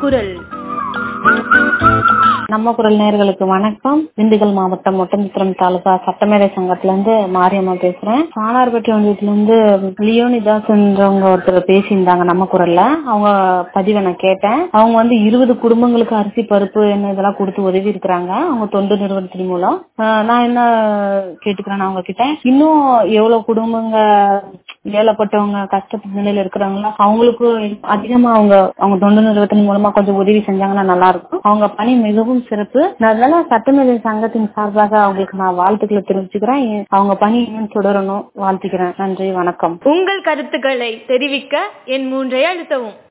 குரல் நம்ம குரல் நேயர்களுக்கு வணக்கம் திண்டுக்கல் மாவட்டம் ஒட்டன்சித்திரம் தாலுகா சட்டமேதை சங்கத்துல இருந்து மாரியம்மா பேசுறேன் சாணார்பட்டி ஒன்றியத்துல இருந்து லியோனிதாஸ்ன்றவங்க ஒருத்தர் பேசியிருந்தாங்க நம்ம குரல்ல அவங்க பதிவை நான் கேட்டேன் அவங்க வந்து இருபது குடும்பங்களுக்கு அரிசி பருப்பு என்ன இதெல்லாம் கொடுத்து உதவி இருக்கிறாங்க அவங்க தொண்டு நிறுவனத்தின் மூலம் ஆஹ் நான் என்ன கேட்டுக்கிறேன் அவங்க கிட்ட இன்னும் எவ்வளவு குடும்பங்க ஏழப்பட்டவங்க கஷ்டப்பட்ட நிலையில இருக்கிறாங்களோ அவங்களுக்கு அதிகமா அவங்க அவங்க தொண்டு நிறுவனத்தின் மூலமா கொஞ்சம் உதவி செஞ்சாங்கன்னா நல்லா இருக்கும் அவங்க பணி மிகவும் சிறப்பு அதனால சட்டமேதை சங்கத்தின் சார்பாக அவங்களுக்கு நான் வாழ்த்துக்களை தெரிவிச்சுக்கிறேன் அவங்க பணி இன்னும் தொடரணும் வாழ்த்துக்கிறேன் நன்றி வணக்கம் உங்கள் கருத்துக்களை தெரிவிக்க என் மூன்றை அழுத்தவும்